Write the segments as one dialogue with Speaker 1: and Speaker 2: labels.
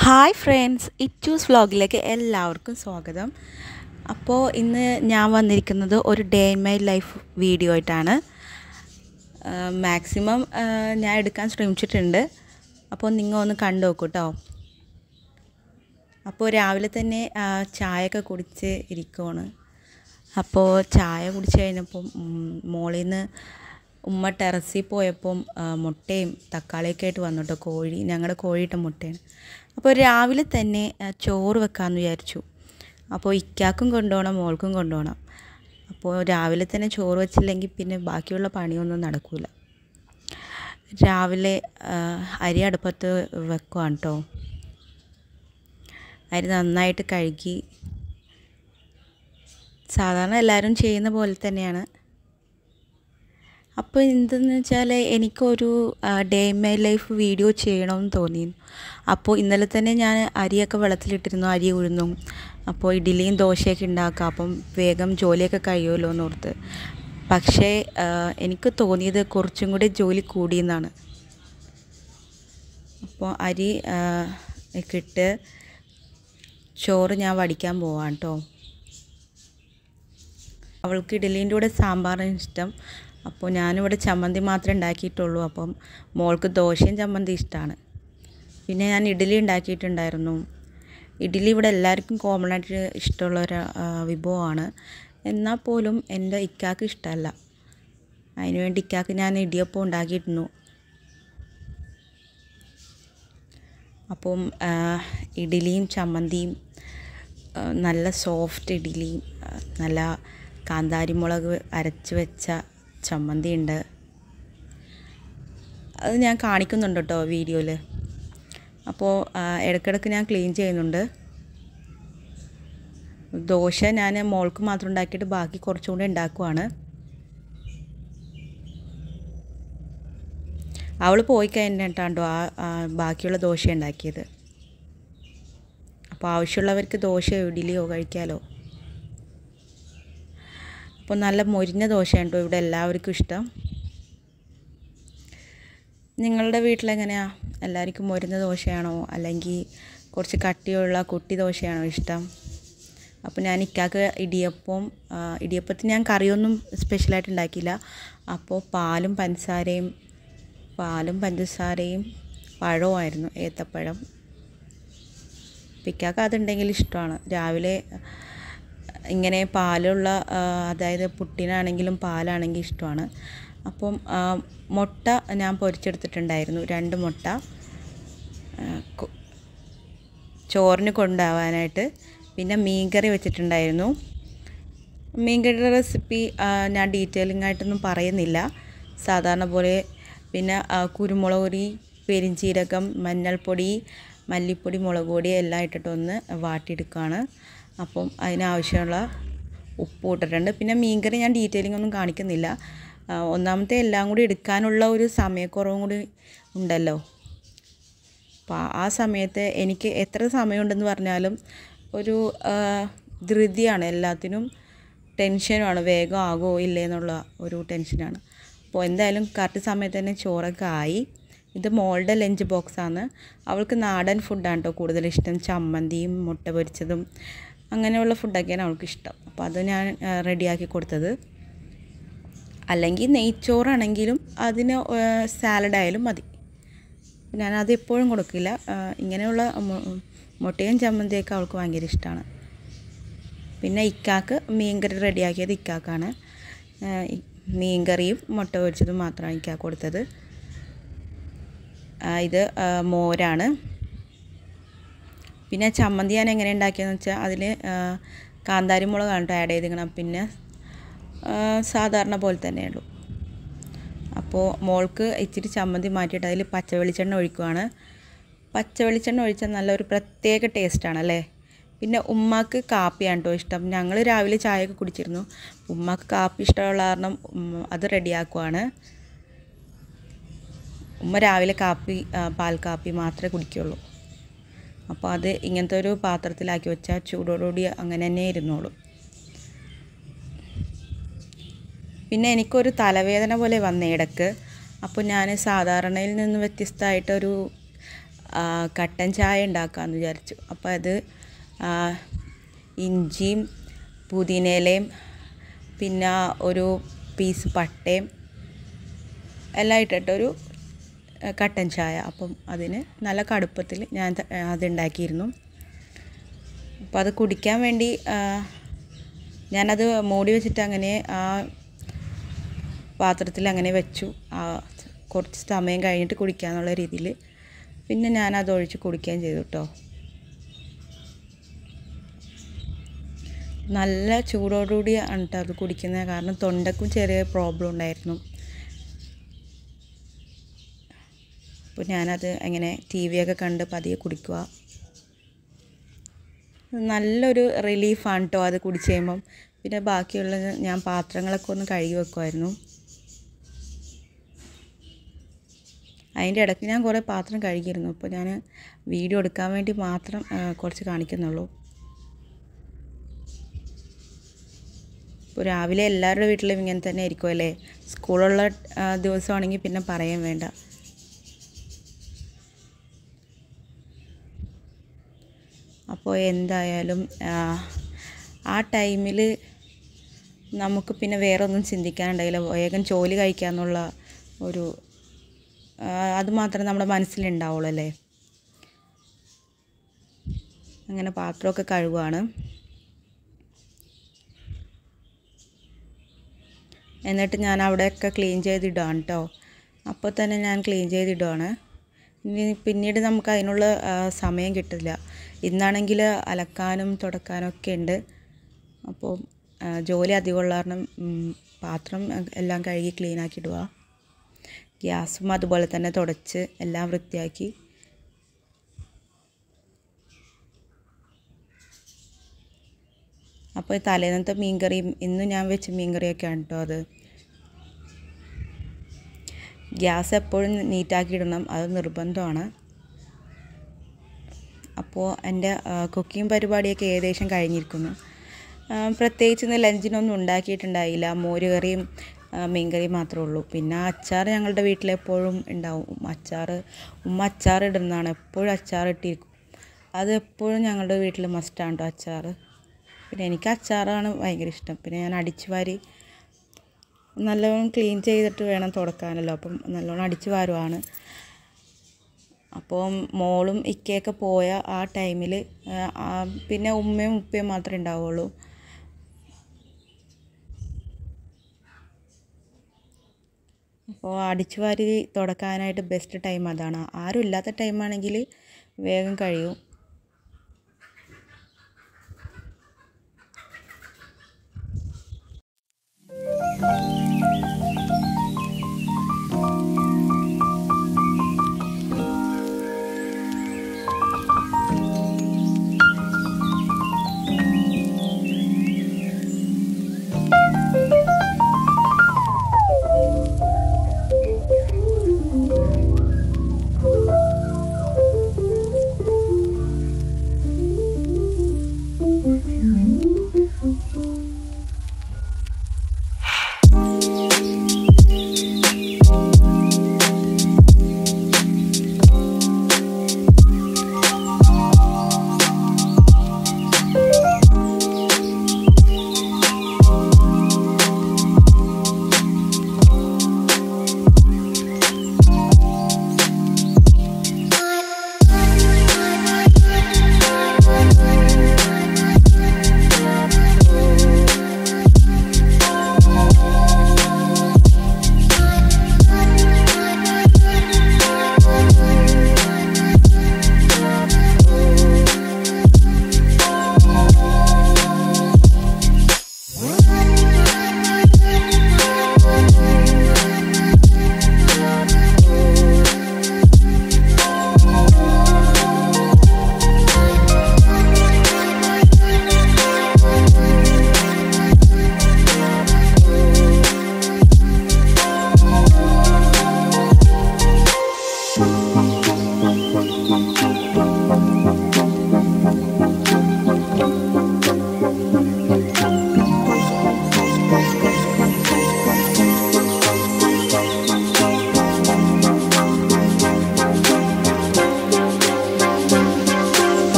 Speaker 1: hi friends ഇറ്റൂസ് വ്ളോഗിലേക്ക് എല്ലാവർക്കും സ്വാഗതം അപ്പോൾ ഇന്ന് ഞാൻ വന്നിരിക്കുന്നത് ഒരു day in my life video ആയിട്ടാണ് മാക്സിമം ഞാൻ എടുക്കാൻ ശ്രമിച്ചിട്ടുണ്ട് അപ്പോൾ നിങ്ങൾ ഒന്ന് കണ്ടു നോക്കൂ കേട്ടോ അപ്പോൾ രാവിലെ തന്നെ ആ, ചായയൊക്കെ കുടിച്ച് ഇരിക്കുവാണ് അപ്പോൾ ചായ കുടിച്ച് കഴിഞ്ഞപ്പം മോളിൽ നിന്ന് ഉമ്മ ടെറസിൽ പോയപ്പം ആ, മുട്ടയും തക്കാളിയൊക്കെ ആയിട്ട് വന്നു കേട്ടോ കോഴി ഞങ്ങളുടെ കോഴിയിട്ട മുട്ടയാണ് അപ്പോൾ രാവിലെ തന്നെ ആ, ചോറ് വെക്കാമെന്ന് വിചാരിച്ചു അപ്പോൾ ഇക്കാക്കും കൊണ്ടുപോകണം മോൾക്കും കൊണ്ടുപോകണം അപ്പോൾ രാവിലെ തന്നെ ചോറ് വെച്ചില്ലെങ്കിൽ പിന്നെ ബാക്കിയുള്ള പണിയൊന്നും നടക്കില്ല രാവിലെ ആ, അരി അടുപ്പത്ത് വെക്കുവാണ് കേട്ടോ അരി നന്നായിട്ട് കഴുകി സാധാരണ എല്ലാവരും ചെയ്യുന്ന പോലെ തന്നെയാണ് അപ്പോൾ എന്തെന്ന് വെച്ചാൽ എനിക്കൊരു day in my life video ചെയ്യണമെന്ന് തോന്നി അപ്പോൾ ഇന്നലെ തന്നെ ഞാൻ അരിയൊക്കെ വെള്ളത്തിലിട്ടിരുന്നു അരി ഉഴുന്നു അപ്പോൾ ഇഡ്ഡലിയും ദോശയൊക്കെ ഉണ്ടാക്കുക അപ്പം വേഗം ജോലിയൊക്കെ കഴിയുമല്ലോ എന്ന് ഓർത്ത് പക്ഷേ ആ, എനിക്ക് തോന്നിയത് കുറച്ചും കൂടി ജോലി കൂടിയെന്നാണ് അപ്പോൾ അരി ആ, ഒക്കെ ഇട്ട് ചോറ് ഞാൻ വടിക്കാൻ പോവാണ് കേട്ടോ അവൾക്ക് ഇഡലീൻ്റെ കൂടെ സാമ്പാറാണ് ഇഷ്ടം അപ്പോൾ ഞാനിവിടെ ചമ്മന്തി മാത്രമേ ഉണ്ടാക്കിയിട്ടുള്ളൂ അപ്പം മോൾക്ക് ദോശയും ചമ്മന്തി ഇഷ്ടമാണ് പിന്നെ ഞാൻ ഇഡ്ഡലി ഉണ്ടാക്കിയിട്ടുണ്ടായിരുന്നു ഇഡ്ഡലി ഇവിടെ എല്ലാവർക്കും കോമൺ ആയിട്ട് ഇഷ്ടമുള്ള ഒരു ആ, വിഭവമാണ് എന്നാൽ പോലും എൻ്റെ ഇക്കാക്ക് ഇഷ്ടമല്ല അതിനുവേണ്ടി ഇക്കാക്ക് ഞാൻ ഇടിയപ്പം ഉണ്ടാക്കിയിരുന്നു അപ്പം ആ, ഇഡ്ഡലിയും ചമ്മന്തിയും ആ, നല്ല സോഫ്റ്റ് ഇഡ്ഡലിയും ആ, നല്ല കാന്താരി മുളക് അരച്ച് വെച്ച ചമ്മന്തി ഉണ്ട് അത് ഞാൻ കാണിക്കുന്നുണ്ട് കേട്ടോ വീഡിയോയിൽ അപ്പോൾ ആ, ഇടയ്ക്കിടയ്ക്ക് ഞാൻ ക്ലീൻ ചെയ്യുന്നുണ്ട് ദോശ ഞാൻ മോൾക്ക് മാത്രം ഉണ്ടാക്കിയിട്ട് ബാക്കി കുറച്ചും കൂടി ഉണ്ടാക്കുവാണ് അവൾ പോയി കഴിഞ്ഞിട്ടാണ്ടോ ആ ആ ബാക്കിയുള്ള ദോശ ഉണ്ടാക്കിയത് അപ്പോൾ ആവശ്യമുള്ളവർക്ക് ദോശയോ ഇഡ്ഡലിയോ കഴിക്കാമല്ലോ അപ്പോൾ നല്ല മൊരിഞ്ഞ ദോശയുണ്ടോ ഇവിടെ എല്ലാവർക്കും ഇഷ്ടം നിങ്ങളുടെ വീട്ടിലെങ്ങനെയാണ് എല്ലാവർക്കും മൊരിഞ്ഞ ദോശയാണോ അല്ലെങ്കിൽ കുറച്ച് കട്ടിയുള്ള കുട്ടി ദോശയാണോ ഇഷ്ടം അപ്പോൾ ഞാൻ ഇക്കാക്ക് ഇടിയപ്പം ആ, ഇടിയപ്പത്തിന് ഞാൻ കറിയൊന്നും സ്പെഷ്യലായിട്ട് ഉണ്ടാക്കിയില്ല അപ്പോൾ പാലും പഞ്ചസാരയും പാലും പഞ്ചസാരയും പഴവുമായിരുന്നു ഏത്തപ്പഴം പിക്കാക്ക് അതുണ്ടെങ്കിൽ ഇഷ്ടമാണ് രാവിലെ ഇങ്ങനെ പാലുള്ള ആ, അതായത് പുട്ടിനാണെങ്കിലും പാലാണെങ്കിലും ഇഷ്ടമാണ് അപ്പം ആ, മുട്ട ഞാൻ പൊരിച്ചെടുത്തിട്ടുണ്ടായിരുന്നു രണ്ട് മുട്ട ആ, കൊ- ചോറിന് കൊണ്ടുപോകാനായിട്ട് പിന്നെ മീൻകറി വെച്ചിട്ടുണ്ടായിരുന്നു മീൻകറിയുടെ റെസിപ്പി ആ, ഞാൻ ഡീറ്റെയിലിംഗ് ആയിട്ടൊന്നും പറയുന്നില്ല സാധാരണ പോലെ പിന്നെ ആ, കുരുമുളക് പൊടി പെരിഞ്ചീരകം മഞ്ഞൾപ്പൊടി മല്ലിപ്പൊടി മുളക് പൊടി എല്ലാം ഇട്ടിട്ടൊന്ന് വാട്ടിയെടുക്കുകയാണ് അപ്പം അതിനാവശ്യമുള്ള ഉപ്പ് ഇട്ടിട്ടുണ്ട് പിന്നെ മീൻകറി ഞാൻ ഡീറ്റെയിലിംഗ് ഒന്നും കാണിക്കുന്നില്ല ആ, ഒന്നാമത്തെ എല്ലാം കൂടി എടുക്കാനുള്ള ഒരു സമയക്കുറവും കൂടി ഉണ്ടല്ലോ അപ്പോൾ ആ- ആ സമയത്ത് എനിക്ക് എത്ര സമയമുണ്ടെന്ന് പറഞ്ഞാലും ഒരു ആ, ധൃതിയാണ് എല്ലാത്തിനും ടെൻഷനുമാണ് വേഗം ആകുമോ ഇല്ലേ എന്നുള്ള ഒരു ടെൻഷനാണ് അപ്പോൾ എന്തായാലും കറക്റ്റ് സമയത്ത് തന്നെ ചോറൊക്കെ ആയി ഇത് മോളുടെ ലഞ്ച് ബോക്സാണ് അവൾക്ക് നാടൻ ഫുഡാണ് കേട്ടോ കൂടുതൽ ഇഷ്ടം ചമ്മന്തിയും മുട്ട പൊരിച്ചതും അങ്ങനെയുള്ള ഫുഡൊക്കെയാണ് അവൾക്ക് ഇഷ്ടം അപ്പോൾ അത് ഞാൻ റെഡിയാക്കി കൊടുത്തത് അല്ലെങ്കിൽ നെയ്ച്ചോറാണെങ്കിലും അതിന് സാലഡായാലും മതി ഞാനത് എപ്പോഴും കൊടുക്കില്ല ആ, ഇങ്ങനെയുള്ള മു- മുട്ടയും ചമ്മന്തിയൊക്കെ അവൾക്ക് ഭയങ്കര ഇഷ്ടമാണ് പിന്നെ ഇക്കാക്ക് മീൻകറി റെഡിയാക്കിയത് ഇക്കാക്കാണ് ആ, ഇ- മീൻകറിയും മുട്ട പൊരിച്ചതും മാത്രമാണ് ഇക്കാക്ക് കൊടുത്തത് ആ, ഇത് ആ, മോരാണ് പിന്നെ ചമ്മന്തി ഞാൻ എങ്ങനെ ഉണ്ടാക്കിയെന്ന് വെച്ചാൽ അതിൽ കാന്താരി മുളകാണ് കേട്ടോ ആഡ് ചെയ്തിരിക്കണം പിന്നെ ആ, സാധാരണ പോലെ തന്നെയുള്ളൂ അപ്പോൾ മോൾക്ക് ഇച്ചിരി ചമ്മന്തി മാറ്റിയിട്ട് അതിൽ പച്ച വെളിച്ചെണ്ണ ഒഴിക്കുവാണ് പച്ച വെളിച്ചെണ്ണ ഒഴിച്ചാൽ നല്ലൊരു പ്രത്യേക ടേസ്റ്റാണ് അല്ലേ പിന്നെ ഉമ്മാക്ക് കാപ്പിയാണ് കേട്ടോ ഇഷ്ടം ഞങ്ങൾ രാവിലെ ചായയൊക്കെ കുടിച്ചിരുന്നു ഉമ്മാക്ക് കാപ്പി ഇഷ്ടമുള്ള കാരണം ഉമ്മ അത് റെഡിയാക്കുവാണ് ഉമ്മ രാവിലെ കാപ്പി ആ, പാൽ കാപ്പി മാത്രമേ കുടിക്കുള്ളൂ അപ്പോൾ അത് ഇങ്ങനത്തെ ഒരു പാത്രത്തിലാക്കി വെച്ചാൽ ചൂടോടുകൂടി അങ്ങനെ തന്നെ ഇരുന്നോളും പിന്നെ എനിക്കൊരു തലവേദന പോലെ വന്ന ഇടക്ക് അപ്പോൾ ഞാൻ സാധാരണയിൽ നിന്ന് വ്യത്യസ്തമായിട്ടൊരു ആ, കട്ടൻ ചായ ഉണ്ടാക്കാമെന്ന് വിചാരിച്ചു അപ്പോൾ അത് ആ, ഇഞ്ചിയും പുതിനയിലയും പിന്നെ ഒരു പീസ് പട്ടയും എല്ലാം ഇട്ടിട്ടൊരു ആ, കട്ടൻ ചായ അപ്പം അതിന് നല്ല കടുപ്പത്തിൽ ഞാൻ ത- അതുണ്ടാക്കിയിരുന്നു അപ്പോൾ അത് കുടിക്കാൻ വേണ്ടി ആ, ഞാനത് മൂടി വെച്ചിട്ട് അങ്ങനെ ആ പാത്രത്തിൽ അങ്ങനെ വെച്ചു ആ, കുറച്ച് സമയം കഴിഞ്ഞിട്ട് കുടിക്കാന്നുള്ള രീതിയിൽ പിന്നെ ഞാനത് ഒഴിച്ച് കുടിക്കുകയും ചെയ്തു കേട്ടോ നല്ല ചൂടോടുകൂടി ആണ് ട്ടോ അത് കുടിക്കുന്നത് കാരണം തൊണ്ടക്കും ചെറിയ പ്രോബ്ലം ഉണ്ടായിരുന്നു അപ്പോൾ ഞാനത് അങ്ങനെ ടി വിയൊക്കെ കണ്ട് പതിയെ കുടിക്കുക നല്ലൊരു റിലീഫാണ് കേട്ടോ അത് കുടിച്ച് കഴിയുമ്പം പിന്നെ ബാക്കിയുള്ളത് ഞാൻ പാത്രങ്ങളൊക്കെ ഒന്ന് കഴുകി വെക്കുമായിരുന്നു അതിൻ്റെ ഇടയ്ക്ക് ഞാൻ കുറേ പാത്രം കഴുകിയിരുന്നു അപ്പോൾ ഞാൻ വീഡിയോ എടുക്കാൻ വേണ്ടി മാത്രം ആ, കുറച്ച് കാണിക്കുന്നുള്ളൂ ഇപ്പോൾ രാവിലെ എല്ലാവരുടെ വീട്ടിലും ഇങ്ങനെ തന്നെ ആയിരിക്കും അല്ലേ സ്കൂളുള്ള ആ, ദിവസമാണെങ്കിൽ പിന്നെ പറയാൻ വേണ്ട അപ്പോൾ എന്തായാലും ആ, ആ ടൈമിൽ നമുക്ക് പിന്നെ വേറെ ഒന്നും ചിന്തിക്കാനുണ്ടായില്ല വേഗം ജോലി കഴിക്കാന്നുള്ള ഒരു ആ, അത് മാത്രമേ നമ്മുടെ മനസ്സിലുണ്ടാവുള്ളൂ അല്ലേ അങ്ങനെ പാത്രമൊക്കെ കഴുകുകയാണ് എന്നിട്ട് ഞാൻ അവിടെയൊക്കെ ക്ലീൻ ചെയ്തിടുകയാണ് കേട്ടോ അപ്പോൾ തന്നെ ഞാൻ ക്ലീൻ ചെയ്തിടുകയാണ് ഇനി പിന്നീട് നമുക്ക് അതിനുള്ള ആ, സമയം കിട്ടില്ല ഇന്നാണെങ്കിൽ അലക്കാനും തുടക്കാനും ഒക്കെ ഉണ്ട് അപ്പോൾ ആ, ജോലി അധികമുള്ള കാരണം ഉം, പാത്രം എല്ലാം കഴുകി ക്ലീൻ ആക്കിയിടുക ഗ്യാസും അതുപോലെ തന്നെ തുടച്ച് എല്ലാം വൃത്തിയാക്കി അപ്പോൾ തലേന്നത്തെ മീൻകറിയും ഇന്ന് ഞാൻ വെച്ച മീൻകറിയൊക്കെയാണ് കേട്ടോ അത് ഗ്യാസ് എപ്പോഴും നീറ്റാക്കി ഇടണം അത് നിർബന്ധമാണ് അപ്പോൾ എൻ്റെ കുക്കിംഗ് പരിപാടിയൊക്കെ ഏകദേശം കഴിഞ്ഞിരിക്കുന്നു ആ, പ്രത്യേകിച്ച് ഇന്ന് ലഞ്ചിനൊന്നും ഉണ്ടാക്കിയിട്ടുണ്ടായില്ല മോര് കറിയും ആ, മീൻകറിയും മാത്രമേ ഉള്ളൂ പിന്നെ അച്ചാർ ഞങ്ങളുടെ വീട്ടിലെപ്പോഴും ഉണ്ടാവും അച്ചാർ ഉമ്മ അച്ചാർ ഇടുന്നതാണ് എപ്പോഴും അച്ചാർ ഇട്ടിരിക്കും അത് എപ്പോഴും ഞങ്ങളുടെ വീട്ടിൽ മസ്റ്റാണ് കേട്ടോ അച്ചാർ പിന്നെ എനിക്ക് അച്ചാറാണ് ഭയങ്കര ഇഷ്ടം പിന്നെ ഞാൻ അടിച്ചു വാരി നല്ലോണം ക്ലീൻ ചെയ്തിട്ട് വേണം തുടക്കാനല്ലോ അപ്പം നല്ലോണം അടിച്ചു വാരുവാണ് അപ്പോൾ മോളും ഇക്കയൊക്കെ പോയ ആ ടൈമിൽ പിന്നെ ഉമ്മയും ഉപ്പയും മാത്രമേ ഉണ്ടാവുള്ളൂ അപ്പോൾ അടിച്ചു വാരി തുടക്കാനായിട്ട് ബെസ്റ്റ് ടൈം അതാണ് ആരും ഇല്ലാത്ത ടൈമാണെങ്കിൽ വേഗം കഴിയും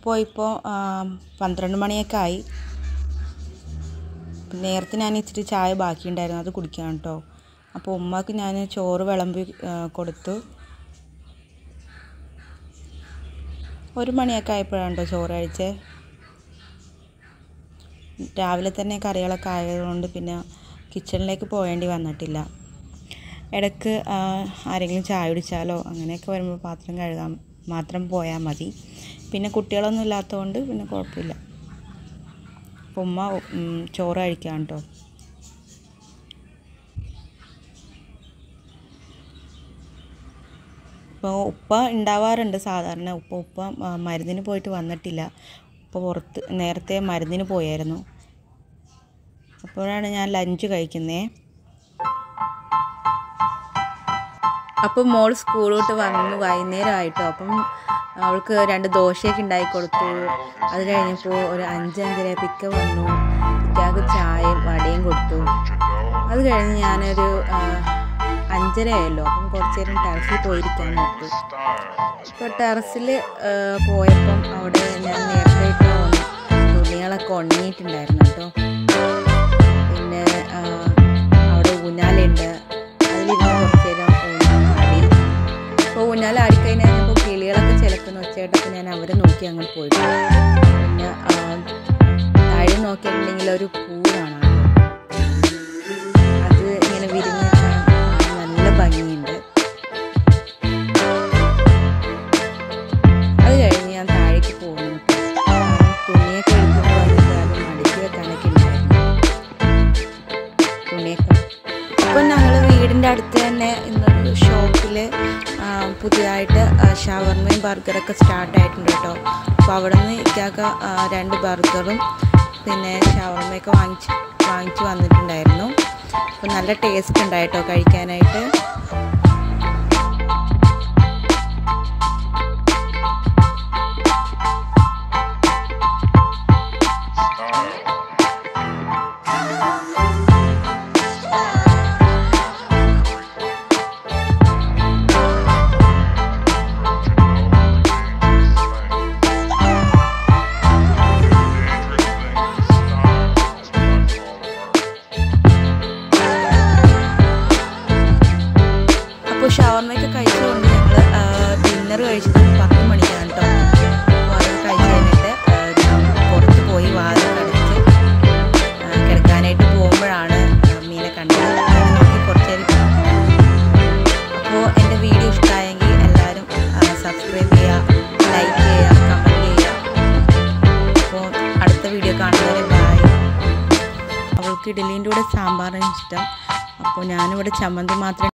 Speaker 1: അപ്പോൾ ഇപ്പോൾ പന്ത്രണ്ട് മണിയൊക്കെ ആയി നേരത്തെ ഞാൻ ഇച്ചിരി ചായ ബാക്കിയുണ്ടായിരുന്നു അത് കുടിക്കാം കേട്ടോ അപ്പോൾ ഉമ്മക്ക് ഞാൻ ചോറ് വിളമ്പി ആ, കൊടുത്തു ഒരു മണിയൊക്കെ ആയപ്പോഴാണ് കേട്ടോ ചോറ് കഴിച്ചേ രാവിലെ തന്നെ കറികളൊക്കെ ആയതുകൊണ്ട് പിന്നെ കിച്ചണിലേക്ക് പോകേണ്ടി വന്നിട്ടില്ല ഇടയ്ക്ക് ആ, ആരെങ്കിലും ചായ കുടിച്ചാലോ അങ്ങനെയൊക്കെ വരുമ്പോൾ പാത്രം കഴുകാൻ മാത്രം പോയാൽ മതി പിന്നെ കുട്ടികളൊന്നും ഇല്ലാത്തതുകൊണ്ട് പിന്നെ കുഴപ്പമില്ല അപ്പോൾ ഉമ്മ ഉം, ചോറ് കഴിക്കാം കേട്ടോ ഇപ്പോൾ ഉപ്പ ഉണ്ടാവാറുണ്ട് സാധാരണ ഉപ്പ ഉപ്പ ആ, മരുന്നിന് പോയിട്ട് വന്നിട്ടില്ല ഉപ്പ പുറത്ത് നേരത്തെ മരുന്നിന് പോയായിരുന്നു അപ്പോഴാണ് ഞാൻ ലഞ്ച് കഴിക്കുന്നേ അപ്പം മോൾ സ്കൂൾ വിട്ട് വന്ന് വൈകുന്നേരം ആയിട്ടോ അപ്പം അവൾക്ക് രണ്ട് ദോശയൊക്കെ ഉണ്ടാക്കി കൊടുത്തു അത് കഴിഞ്ഞപ്പോൾ ഒരു അഞ്ച് അഞ്ചര പിക്ക വന്നു പിക്കാക്ക് ചായയും വടയും കൊടുത്തു അത് കഴിഞ്ഞ് ഞാനൊരു ആ, അഞ്ചര ആയല്ലോ അപ്പം കുറച്ച് നേരം ടെറസിൽ പോയിരിക്കാൻ നോർത്തു ഇപ്പോൾ ടെറസിൽ പോയപ്പം അവിടെ ഞാൻ നേരത്തെ ഇട്ട തുണികളൊക്കെ ഉണങ്ങിയിട്ടുണ്ടായിരുന്നു കേട്ടോ പിന്നെ ആ, അവിടെ ഊഞ്ഞാലുണ്ട് അതിലിരുന്ന് കുറച്ച് നേരം ഊഞ്ഞാലാടി അപ്പോൾ ഊഞ്ഞാൽ ആടിക്കഴിഞ്ഞാൽ ഇപ്പോൾ കിളികളൊക്കെ ചിലക്കുന്ന ഒച്ചയായിട്ടപ്പോൾ ഞാൻ അവരെ നോക്കി അങ്ങോട്ട് പോയിട്ട് പിന്നെ ആ, താഴെ നോക്കിയിട്ടുണ്ടെങ്കിൽ ഒരു പൂ കാണാം അത് ഇങ്ങനെ വിരിഞ്ഞ് നിൽക്കാൻ നല്ല ഭംഗിയുണ്ട് അത് കഴിഞ്ഞ് ഞാൻ താഴേക്ക് പോകുന്നു തുണിയൊക്കെ എടുത്തുകൊണ്ട് വന്നിട്ട് അത് മടക്കി വെക്കാനൊക്കെ ഉണ്ടായിരുന്നു തുണിയൊക്കെ അപ്പം ഞങ്ങൾ വീടിൻ്റെ അടുത്ത് തന്നെ ഇന്നൊരു ഷോപ്പിൽ പുതിയതായിട്ട് ആ, ഷവർമയും ബർഗറൊക്കെ സ്റ്റാർട്ട് ആയിട്ടുണ്ട് കേട്ടോ അപ്പോൾ അവിടെ നിന്ന് ഇക്കാക്ക ആ, രണ്ട് ബർഗറും പിന്നെ ഷവർമയൊക്കെ വാങ്ങിച്ച് വാങ്ങിച്ച് വന്നിട്ടുണ്ടായിരുന്നു അപ്പോൾ നല്ല ടേസ്റ്റ് ഉണ്ടായിട്ടോ കഴിക്കാനായിട്ട് അപ്പോൾ ഷവർമയൊക്കെ കഴിച്ചുകൊണ്ട് ഞങ്ങൾ ഡിന്നർ കഴിച്ചത് പത്ത് മണിക്കാണ് കേട്ടോ അപ്പോൾ അത് കഴിച്ച് കഴിഞ്ഞിട്ട് ആ, ഞാൻ പുറത്ത് പോയി വാതിൽ കടച്ച് ആ, കിടക്കാനായിട്ട് പോകുമ്പോഴാണ് ആ, മീനെ കണ്ടത് അത് നോക്കി കുറച്ച് നേരം അപ്പോൾ എൻ്റെ വീഡിയോ ഇഷ്ടമായെങ്കിൽ എല്ലാവരും സബ്സ്ക്രൈബ് ചെയ്യുക ലൈക്ക് ചെയ്യുക കമൻറ്റ് ചെയ്യുക അപ്പോൾ അടുത്ത വീഡിയോ കാണുന്നവരെ ബൈ അവൾക്ക് ഇഡലീൻ്റെ കൂടെ സാമ്പാറാണ് ഇഷ്ടം അപ്പോൾ ഞാനിവിടെ ചമ്മന്തി മാത്രമേ